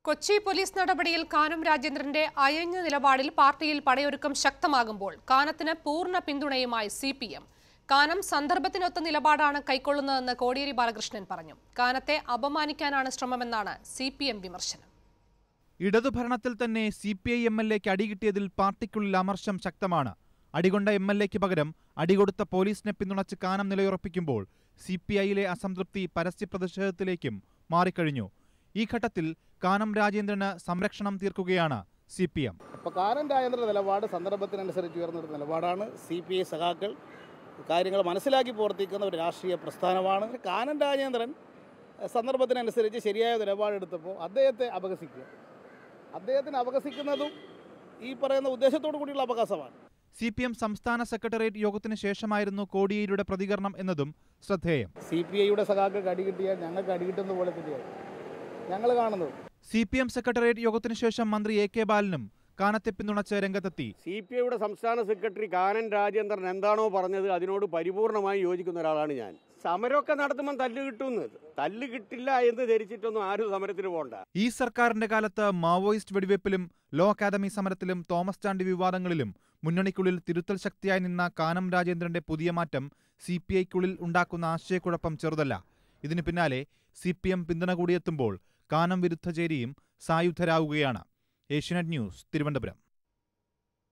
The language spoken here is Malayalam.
കൊച്ചി പോലീസ് നടപടിയിൽ കാനം രാജേന്ദ്രന്റെ അയഞ്ഞ നിലപാടിൽ പാർട്ടിയിൽ പടയൊരുക്കം ശക്തമാകുമ്പോൾ കാനത്തിന് പൂർണ്ണ പിന്തുണയുമായി സി പി എം കാനം സന്ദർഭത്തിനൊത്ത നിലപാടാണ് കൈക്കൊള്ളുന്നതെന്ന് കോടിയേരി ബാലകൃഷ്ണൻ പറഞ്ഞു കാനത്തെ അപമാനിക്കാനാണ് ശ്രമമെന്നാണ് സി പി എം വിമർശനം ഇടതുഭരണത്തിൽ തന്നെ C P I M L എക്ക് അടികിട്ടിയതിൽ പാർട്ടിക്കുള്ളിൽ അമർഷം ശക്തമാണ് അടികൊണ്ട എം എൽ എക്ക് പകരം അടികൊടുത്ത പോലീസിനെ പിന്തുണച്ച് കാനം നിലയുറപ്പിക്കുമ്പോൾ സി പി ഐയിലെ അസംതൃപ്തി പരസ്യ പ്രതിഷേധത്തിലേക്കും മാറിക്കഴിഞ്ഞു ഈ ഘട്ടത്തിൽ കാനം രാജേന്ദ്രന് സംരക്ഷണം തീർക്കുകയാണ് സി പി എം അപ്പോൾ കാനൻ രാജേന്ദ്ര നിലപാട് സന്ദർഭത്തിനനുസരിച്ച് ഉയർന്നൊരു നിലപാടാണ് സി പി ഐ സഖാക്കൾ കാര്യങ്ങൾ മനസ്സിലാക്കി പ്രവർത്തിക്കുന്ന ഒരു രാഷ്ട്രീയ പ്രസ്ഥാനമാണ് കാനൻ രാജേന്ദ്രൻ എഹ്, സന്ദർഭത്തിനനുസരിച്ച് ശരിയായ നിലപാടെടുത്തപ്പോൾ അദ്ദേഹത്തെ അപകസിക്കുക അദ്ദേഹത്തിന് അപകസിക്കുന്നതും ഈ പറയുന്ന ഉദ്ദേശത്തോടു കൂടിയുള്ള അപകാശമാണ് സി പി എം സംസ്ഥാന സെക്രട്ടേറിയറ്റ് യോഗത്തിന് ശേഷമായിരുന്നു കോടിയേരിയുടെ പ്രതികരണം എന്നതും ശ്രദ്ധേയം സി പി ഐയുടെ സഖാക്കൾക്ക് അടി കിട്ടിയാൽ ഞങ്ങൾക്ക് അടി കിട്ടുന്ന പോലെ തന്നെയാണ് ഞങ്ങൾ കാണുന്നത് സി പി എം സെക്രട്ടേറിയറ്റ് യോഗത്തിന് ശേഷം മന്ത്രി എ കെ ബാലനും കാനത്തെ പിന്തുണച്ച് രംഗത്തെത്തി സി പി ഐയുടെ സംസ്ഥാന സെക്രട്ടറി കാനൻ രാജേന്ദ്രൻ എന്താണോ പറഞ്ഞത് അതിനോട് പരിപൂർണമായി യോജിക്കുന്ന ഒരാളാണ് ഞാൻ സമരമൊക്കെ നടത്തുമ്പോൾ തല്ല് കിട്ടുമെന്ന് തല്ല് കിട്ടില്ല എന്ന് ധരിച്ചിട്ടൊന്നും ആരും സമരത്തിന് പോകണ്ട ഈ സർക്കാരിന്റെ കാലത്ത് മാവോയിസ്റ്റ് വെടിവെപ്പിലും ലോ അക്കാദമി സമരത്തിലും തോമസ് ചാണ്ടി വിവാദങ്ങളിലും മുന്നണിക്കുള്ളിൽ തിരുത്തൽ ശക്തിയായി നിന്ന കാനം രാജേന്ദ്രന്റെ പുതിയ മാറ്റം സി പി ഐക്കുള്ളിൽ ഉണ്ടാക്കുന്ന ആശയക്കുഴപ്പം ചെറുതല്ല ഇതിനു പിന്നാലെ സി പി എം പിന്തുണ കൂടിയെത്തുമ്പോൾ കാനം വിരുദ്ധ ചേരിയും സായുധരാവുകയാണ് ഏഷ്യനെറ്റ് ന്യൂസ് തിരുവനന്തപുരം